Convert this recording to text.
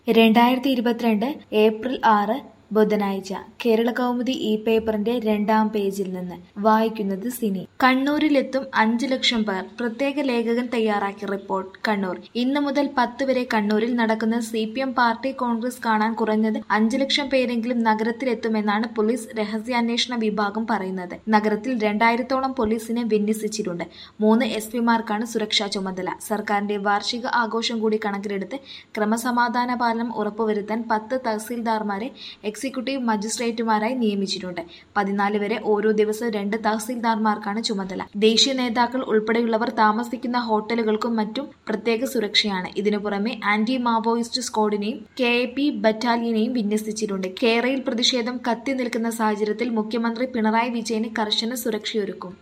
രണ്ടായിരത്തി ഇരുപത്തിരണ്ട് ഏപ്രിൽ ആറ് ബുധനാഴ്ച കേരള കൗമുദി ഈ പേപ്പറിന്റെ രണ്ടാം പേജിൽ നിന്ന് വായിക്കുന്നത് സിനി കണ്ണൂരിലെത്തും അഞ്ചു ലക്ഷം പേർ പ്രത്യേക ലേഖകൻ തയ്യാറാക്കിയ റിപ്പോർട്ട് കണ്ണൂർ ഇന്നു മുതൽ പത്ത് വരെ കണ്ണൂരിൽ നടക്കുന്ന C P M party congress കാണാൻ കുറഞ്ഞത് അഞ്ചു ലക്ഷം പേരെങ്കിലും നഗരത്തിലെത്തുമെന്നാണ് പോലീസ് രഹസ്യാന്വേഷണ വിഭാഗം പറയുന്നത് നഗരത്തിൽ രണ്ടായിരത്തോളം പോലീസിനെ വിന്യസിച്ചിട്ടുണ്ട് മൂന്ന് എസ് പിമാർക്കാണ് സുരക്ഷാ ചുമതല സർക്കാരിന്റെ വാർഷിക ആഘോഷം കൂടി കണക്കിലെടുത്ത് ക്രമസമാധാന പാലനം ഉറപ്പുവരുത്താൻ പത്ത് തഹസീൽദാർമാരെ എക്സിക്യൂട്ടീവ് മജിസ്ട്രേറ്റുമാരായി നിയമിച്ചിട്ടുണ്ട് പതിനാല് വരെ ഓരോ ദിവസവും രണ്ട് തഹസീൽദാർമാർക്കാണ് ചുമതല ദേശീയ നേതാക്കൾ ഉൾപ്പെടെയുള്ളവർ താമസിക്കുന്ന ഹോട്ടലുകൾക്കും മറ്റും പ്രത്യേക സുരക്ഷയാണ് ഇതിനു പുറമെ ആന്റി മാവോയിസ്റ്റ് സ്ക്വാഡിനെയും കെ എ പി ബറ്റാലിയനെയും വിന്യസിച്ചിട്ടുണ്ട് കേരളയിൽ പ്രതിഷേധം കത്തി നിൽക്കുന്ന സാഹചര്യത്തിൽ മുഖ്യമന്ത്രി പിണറായി വിജയന് കർശന സുരക്ഷയൊരുക്കും